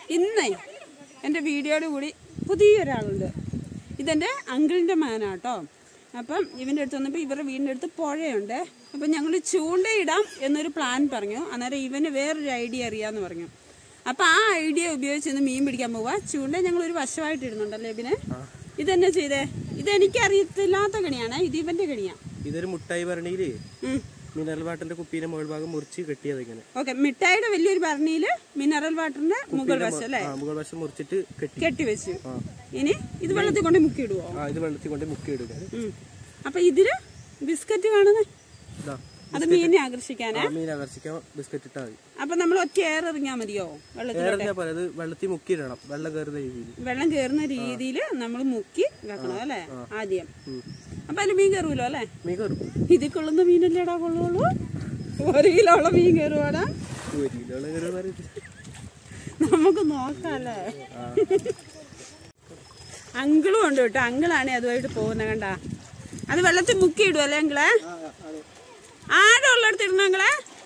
ഇന്ന് എൻ്റെ വീഡിയോയുടെ കൂടി പുതിയൊരാളുണ്ട് ഇതെൻ്റെ അങ്കിളിൻ്റെ മാനാട്ടോ അപ്പം ഇവൻ്റെ അടുത്ത് വന്നപ്പോൾ ഇവരുടെ വീടിൻ്റെ അടുത്ത് പുഴയുണ്ട് അപ്പം ഞങ്ങൾ ചൂണ്ടയിടാം എന്നൊരു പ്ലാൻ പറഞ്ഞു അന്നേരം ഇവന് വേറൊരു ഐഡിയ അറിയാമെന്ന് പറഞ്ഞു അപ്പം ആ ഐഡിയ ഉപയോഗിച്ച് ഇന്ന് മീൻ പിടിക്കാൻ പോവാ ചൂണ്ട ഞങ്ങൾ ഒരു വശമായിട്ട് ഇടുന്നുണ്ടല്ലേ ഇവന് ഇതെന്നെ ചെയ്തേ ഇത് എനിക്ക് അറിയത്തില്ലാത്ത കണിയാണ് ഇത് ഇവൻ്റെ കണിയാണ് ഇതൊരു മുട്ടായി ഭരണിയില് മിനറൽ വാട്ടറിന്റെ കുപ്പീന്റെ മുകൾ ഭാഗം മുറിച്ച് കെട്ടിയത് ഇങ്ങനെ ഓക്കെ മിഠായിയുടെ വലിയൊരു ഭരണിയിൽ മിനറൽ വാട്ടറിന്റെ മുകൾ വശം അല്ലേ ആ മുകൾ വശം മുറിച്ചിട്ട് കെട്ടി കെട്ടിവെച്ചു ഇനി ഇത് വെള്ളത്തിൽ കൊണ്ട് മുക്കി ഇടുവോ ആ ഇത് വെള്ളത്തിൽ കൊണ്ട് മുക്കി ഇടുക ഉം. അപ്പൊ ഇതില് ബിസ്ക്കറ്റ് കാണുന്നേ ഇതാ അത് മീനിനെ ആകർഷിക്കാനാ ആ മീൻ ആകർഷിക്കാൻ ബിസ്ക്കറ്റ് ഇട്ടാൽ മതി അപ്പൊ നമ്മൾ ഒറ്റ എയർ എറിഞ്ഞാ മതിയോ വെള്ളത്തിൽ വേറെ പോലെ അത് വെള്ളത്തിൽ മുക്കി ഇടണം വെള്ളം കയറുന്ന രീതിയിൽ വെള്ളം കയറുന്ന രീതിയിൽ നമ്മൾ മുക്കി വെക്കണം അല്ലേ ആദ്യം അപ്പൊ അതിൽ മീൻ കയറുമല്ലോ അല്ലേ മീൻ കയറും ഇതിൽ കൊള്ളുന്ന മീനല്ലേടാ കൊള്ളുള്ളൂ ഒരു കിലോ ഉള്ള മീൻ കയറുവാടാ ഒരു കിലോ കയറും പറയുന്നത് നമുക്ക് നോക്കാല്ലേ അങ്കിളും ഉണ്ട് കേട്ടോ അങ്കിളാണ് അതുമായിട്ട് പോകുന്നത് കണ്ട അത് വെള്ളത്തിൽ മുക്കി ഇടും അല്ലേ അങ്കിളെ ആഴമുള്ളിടത്ത് ഇടണോ അങ്കിളെ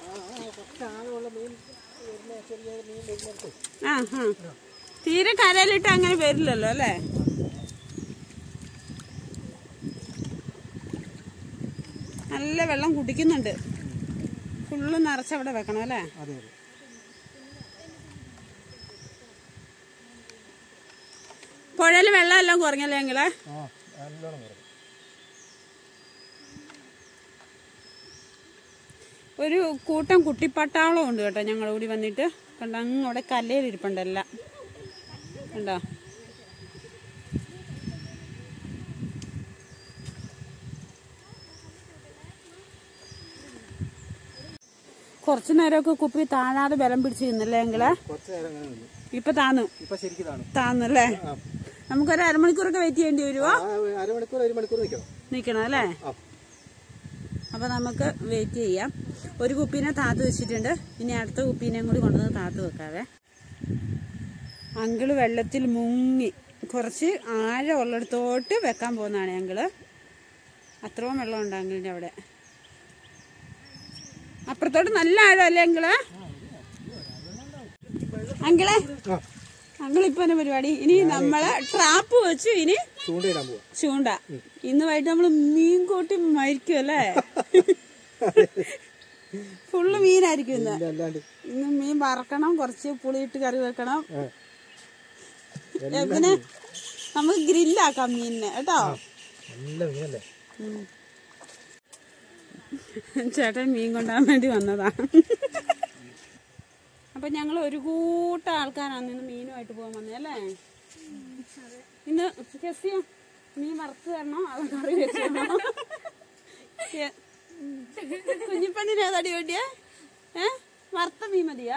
ആ ആ തീരെ കരയിലിട്ട് അങ്ങനെ വരില്ലല്ലോ അല്ലേ നല്ല വെള്ളം കുടിക്കുന്നുണ്ട് ഫുള്ള് നിറച്ചവിടെ വെക്കണം അല്ലേ അതെ പുഴയിൽ വെള്ളം എല്ലാം കുറഞ്ഞല്ലേ ഞങ്ങളെ ആ നല്ലോണം കയറും ഒരു കൂട്ടം കുട്ടിപ്പട്ടാളം ഉണ്ട് കേട്ടോ ഞങ്ങളുടെ കൂടി വന്നിട്ട് കണ്ട അങ്ങ് അവിടെ കല്ലയിലിരിപ്പുണ്ടല്ല കണ്ടോ കുറച്ചു നേരമൊക്കെ കുപ്പി താഴാതെ ബലം പിടിച്ച് നിന്നല്ലേ ഞങ്ങളെ കുറച്ച് നേരം അങ്ങനെ നിന്നു ഇപ്പൊ താന്നു ഇപ്പൊ ശരിക്കും ഇതാണ് താന്നല്ലേ നമുക്കൊരു അരമണിക്കൂറൊക്കെ വെയിറ്റ് ചെയ്യേണ്ടി വരുമോ ആ അരമണിക്കൂർ ഒരു മണിക്കൂർ നിൽക്കണം നിക്കണം അല്ലേ ആ അപ്പൊ നമുക്ക് വെയിറ്റ് ചെയ്യാം ഒരു കുപ്പീനെ താത്ത് വെച്ചിട്ടുണ്ട് ഇനി അടുത്ത കുപ്പീനെയും കൂടി കൊണ്ടുവന്ന് താത്ത് വെക്കാവേ അങ്കിള് വെള്ളത്തിൽ മുങ്ങി കുറച്ച് ആഴം ഉള്ളിടത്തോട്ട് വെക്കാൻ പോകുന്നതാണ് ഞങ്ങള് അത്രയും വെള്ളമുണ്ട് അങ്കിളിന്റെ അവിടെ അപ്പുറത്തോട്ട് നല്ല ആഴമല്ലേ അങ്കിള് അങ്കിളെ ആ അങ്കിളിപ്പോ എന്നെ പരിപാടി ഇനി നമ്മളെ ട്രാപ്പ് വെച്ചു ഇനി ചൂണ്ടയിടാൻ പോവാ ചൂണ്ട ഇന്ന് വൈകിട്ട് നമ്മള് മീൻ കൂട്ടി മരിക്കും അല്ലേ ഫുള്ള് മീനായിരിക്കും ഇന്ന് ഇല്ല, അല്ലാണ്ട് ഇന്ന് മീൻ വറക്കണം കുറച്ച് പുളിയിട്ട് കറി വെക്കണം ആ ഏ, പിന്നെ നമുക്ക് ഗ്രില്ലാക്കാം മീനിനെ കേട്ടോ നല്ല മീനല്ലേ ഉം. ചേട്ടൻ മീൻ കൊണ്ടാൻ വേണ്ടി വന്നതാ അപ്പൊ ഞങ്ങൾ ഒരു കൂട്ടം ആൾക്കാരാണ് ഇന്ന് മീനുമായിട്ട് പോകാൻ വന്നത് അല്ലേ ഇന്ന് കെസിയ മീൻ വറുത്ത് തരണോ അത് കറി വെച്ച് തരണോ ഏ, കുഞ്ഞിപ്പണ്ണിന് ഏതാടി വേണ്ടിയേ ഏ വറുത്ത മീൻ മതിയാ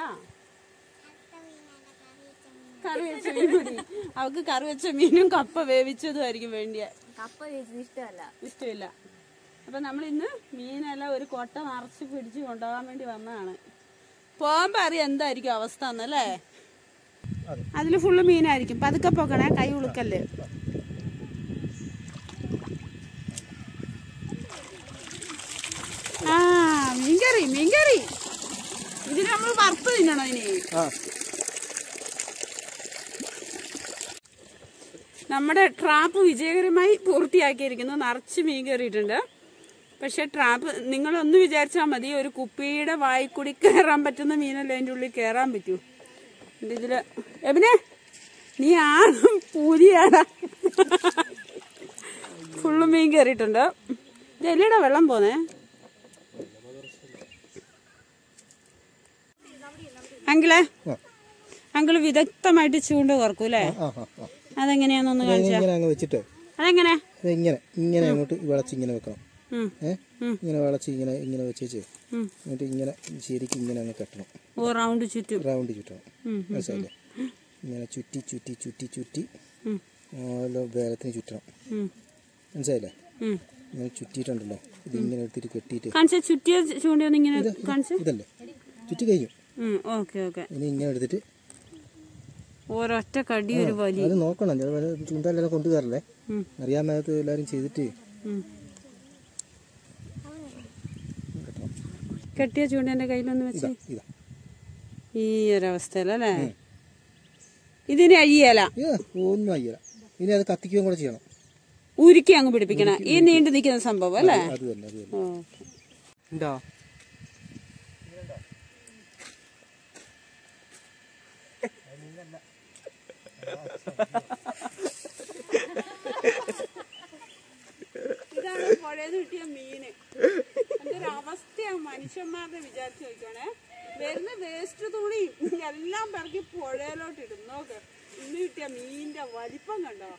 കറി വെച്ച മീൻ മതി അവക്ക് കറി വെച്ച മീനും കപ്പ വേവിച്ചതും ആയിരിക്കും വേണ്ടിയേ കപ്പ ചേച്ചി ഇഷ്ടമല്ല ഇഷ്ടമില്ല അപ്പൊ നമ്മൾ ഇന്ന് മീനെല്ലാം ഒരു കൊട്ട നിറച്ച് പിടിച്ച് കൊണ്ടുപോകാൻ വേണ്ടി വന്നതാണ് പോകുമ്പോ അറിയാം എന്തായിരിക്കും അവസ്ഥ എന്നല്ലേ അതെ. അതില് ഫുള്ള് മീനായിരിക്കും പതുക്കെ പോക്കണേ കൈ ഉളുക്കല്ല് ആ മീൻകറി മീൻകറി ഇതിന് നമ്മൾ വറുത്ത് തിന്നണോ ഇനി ആ നമ്മുടെ ട്രാപ്പ് വിജയകരമായി പൂർത്തിയാക്കിയിരിക്കുന്നു നിറച്ച് മീൻ കയറിയിട്ടുണ്ട് പക്ഷെ ട്രാപ്പ് നിങ്ങളൊന്ന് വിചാരിച്ചാൽ മതി ഒരു കുപ്പിയുടെ വായിക്കൂടി കയറാൻ പറ്റുന്ന മീനല്ലേ അതിൻ്റെ ഉള്ളിൽ കയറാൻ പറ്റൂ എൻ്റെ ഇതില് എബിനെ നീ ആണും പൂരിയാടാ ഫുള്ള് മീൻ കയറിയിട്ടുണ്ട് ജെല്ലിയുടെ വെള്ളം പോന്നേ അങ്കിളെ ആ. അങ്കിള് വിദഗ്ധമായിട്ട് ചൂണ്ട കുറക്കൂലേ ആ ആ ആ അതെങ്ങനെയാന്നൊന്ന് കാണിച്ചാ ഇങ്ങനെ അങ്ങ് വെച്ചിട്ട് അതെങ്ങനെ ഇത് ഇങ്ങനെ ഇങ്ങനെ അങ്ങോട്ട് വിളച്ച് ഇങ്ങനെ വെക്കണം ഉം. ഏ ഇങ്ങനെ വിളച്ച് ഇങ്ങനെ ഇങ്ങനെ വെച്ചേച്ച് ഉം. എന്നിട്ട് ഇങ്ങനെ ശരിക്കും ഇങ്ങനെ അങ്ങ് കെട്ടണം ഓ റൗണ്ട് ചുറ്റും റൗണ്ട് ചുറ്റണം ഉം, മനസ്സിലായില്ലേ ഇങ്ങനെ ചുറ്റി ചുറ്റി ചുറ്റി ചുറ്റി ഉം, ഓരോ വേലത്തിന് ചുറ്റണം ഉം, മനസ്സിലായില്ലേ ഉം. ഇങ്ങനെ ചുറ്റിയിട്ടുണ്ടല്ലോ ഇത് ഇങ്ങനെ എടുത്തിട്ട് കെട്ടിയിട്ട് കാണിച്ച ചുറ്റിയ ചൂണ്ടയൊന്ന് ഇങ്ങനെ കാണിച്ച് ഇതല്ലേ ചുറ്റി കഴിഞ്ഞു ഓക്കെ ഓക്കെ ഇനി ഇങ്ങനെ എടുത്തിട്ട് ഒരൊറ്റ കടി ഒരു വലി അത് നോക്കണം ചിലപ്പോൾ ചൂണ്ടെല്ലാം കൊണ്ടുവരല്ലേ ഉം. അറിയാൻ മേലത്ത് എല്ലാവരും ചെയ്തിട്ട് ഉം. കെട്ടിയ ചൂണ്ട എന്റെ കയ്യിലൊന്ന് വെച്ച് ഇതാ ഇതാ ഈ ഒരവസ്ഥയിലല്ലേ ഇതിന് അഴിയല ഇത് ഒന്നും അയ്യല ഇനി അത് കത്തിക്കുകയും കൂടെ ചെയ്യണം ഉരുക്കി അങ്ങ് പിടിപ്പിക്കണം ഈ നീണ്ടു നിൽക്കുന്ന സംഭവം അല്ലേ അത് തന്നെ അത് തന്നെ ഓക്കെ ഉണ്ടോ ഇതാണ് പുഴയെന്ന് കിട്ടിയ മീന് എന്തൊരു അവസ്ഥയാണ് മനുഷ്യന്മാരുടെ വിചാരിച്ചു നോക്കണേ വരുന്ന വേസ്റ്റ് തുണി എല്ലാം പിറക്കി പുഴയിലോട്ട് ഇടും നോക്ക് ഇന്ന് കിട്ടിയ മീനിന്റെ വലിപ്പം കണ്ടോ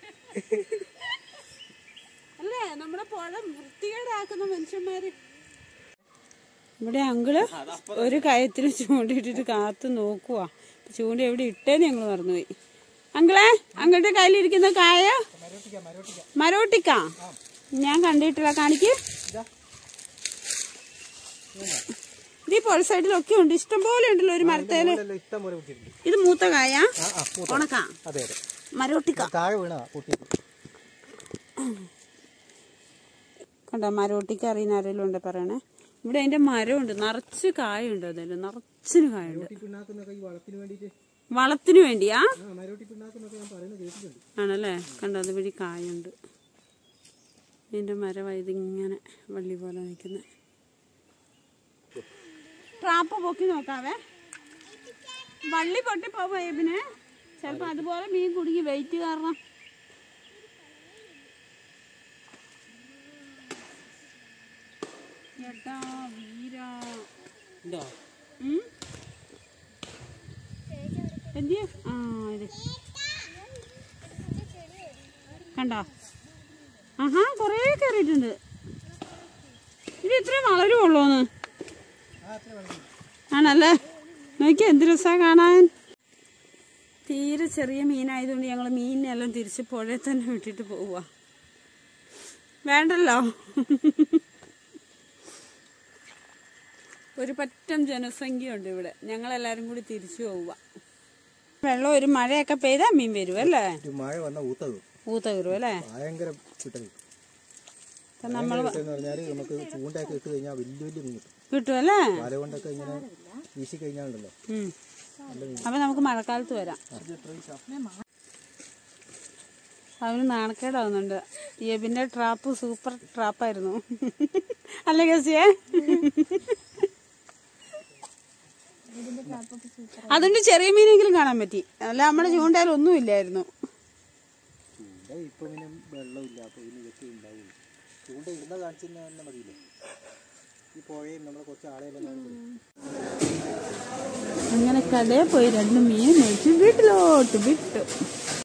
അല്ലേ നമ്മുടെ പുഴ വൃത്തികേടാക്കുന്ന മനുഷ്യന്മാര് ഇവിടെ അങ്കിള് ഒരു കയത്തിന് ചൂണ്ടിട്ടിട്ട് കാത്തു നോക്കുവാ ചൂണ്ട എവിടെ ഇട്ടേന്ന് ഞങ്ങൾ മറന്നുപോയി അങ്കിളെ അങ്കിളുടെ കയ്യിലിരിക്കുന്ന കായ മരോട്ടിക്ക ഞാൻ കണ്ടിട്ടില്ല കാണിക്ക് ഇത് ഈ പുഴ സൈഡിലൊക്കെ ഉണ്ട് ഇഷ്ടം പോലെ ഉണ്ടല്ലോ ഒരു മരത്തേല് ഇഷ്ടം പോലെ പൊട്ടിയിട്ടുണ്ട് ഇത് മൂത്ത കായ ആ ആ മൂത്ത. ഉണക്ക അതെ അതെ മരോട്ടിക്ക താഴെ വീണതാ പൊട്ടിയിട്ട് കണ്ടോ മരോട്ടിക്ക അറിയുന്ന ആരെങ്കിലും ഉണ്ട് പറയണേ ഇവിടെ അതിന്റെ മരമുണ്ട് നിറച്ച് കായുണ്ട് അതിൽ നിറച്ചിന് കായുണ്ട് മരോട്ടി പിണ്ണാക്കുന്നൊക്കെ ഈ വളത്തിന് വേണ്ടിയിട്ട് വളത്തിന് വേണ്ടിയാ ആ മരോട്ടി പിണ്ണാക്കുന്നൊക്കെ ഞാൻ പറയുന്നത് കേട്ടിട്ടുണ്ട് ആണല്ലേ കണ്ടോ അതുവഴി കായുണ്ട് ഇതിന്റെ മരം ഇതിങ്ങനെ വള്ളി പോലെ നിൽക്കുന്നത് ട്രാപ്പ് പൊക്കി നോക്കാവേ വള്ളി പൊട്ടി പോവാ ഏബിന് ചിലപ്പോ അതുപോലെ മീൻ കുടുങ്ങി വെയിറ്റ് കാരണം എടാ വീരാ ഉണ്ടോ ഉം? എന്തിയെ? ആ ഇത് കണ്ടോ ആഹാ കൊറേ കയറിയിട്ടുണ്ട് ഇത് ഇത്രയും വളരുള്ളൂന്ന് ആണല്ലേ നോക്കി എന്ത് രസാ കാണാൻ തീരെ ചെറിയ മീനായതുകൊണ്ട് ഞങ്ങൾ മീനിനെല്ലാം തിരിച്ച് പുഴയിൽ തന്നെ വിട്ടിട്ട് പോവുക വേണ്ടല്ലോ ഒരു പറ്റം ജനസംഖ്യ ഉണ്ട് ഇവിടെ ഞങ്ങളെല്ലാരും കൂടി തിരിച്ചു പോവുക വെള്ളം ഒരു മഴയൊക്കെ പെയ്താൽ മീൻ വരും അല്ലേ ഒരു മഴ വന്ന ഊത്തത് ഊത്ത കയറും അല്ലേ ഭയങ്കര കിട്ടത് അപ്പൊ നമ്മൾ എന്ന് പറഞ്ഞാൽ നമുക്ക് ചൂണ്ടയൊക്കെ ഇട്ട് കഴിഞ്ഞാൽ വലിയ വലിയ മീൻ കിട്ടും കിട്ടും അല്ലേ വല കൊണ്ടൊക്കെ ഇങ്ങനെ വീശി കഴിഞ്ഞാലുണ്ടല്ലോ ഉം. അപ്പൊ നമുക്ക് മഴക്കാലത്ത് വരാം അവന് നാണക്കേടാവുന്നുണ്ട് യബിന്റെ ട്രാപ്പ് സൂപ്പർ ട്രാപ്പായിരുന്നു അല്ലേ ഗസിയെ അതുകൊണ്ട് ചെറിയ മീനെങ്കിലും കാണാൻ പറ്റി അല്ല നമ്മുടെ ചൂണ്ടയിൽ ഒന്നും ഇല്ലായിരുന്നു ചൂണ്ട ഇപ്പൊ പിന്നെ വെള്ളമില്ല അപ്പൊ ഇതിന് ഇതൊക്കെ ഉണ്ടാവുള്ളൂ ചൂണ്ട ഇടുന്ന കാണിച്ചു തന്നെ മതിയില്ലേ ഈ പുഴയും നമ്മളെ കുറച്ച് ആളെല്ലാം അങ്ങനെ കടയിൽ പോയി രണ്ട് മീൻ മേടിച്ച് വീട്ടിലോട്ട് വിട്ടു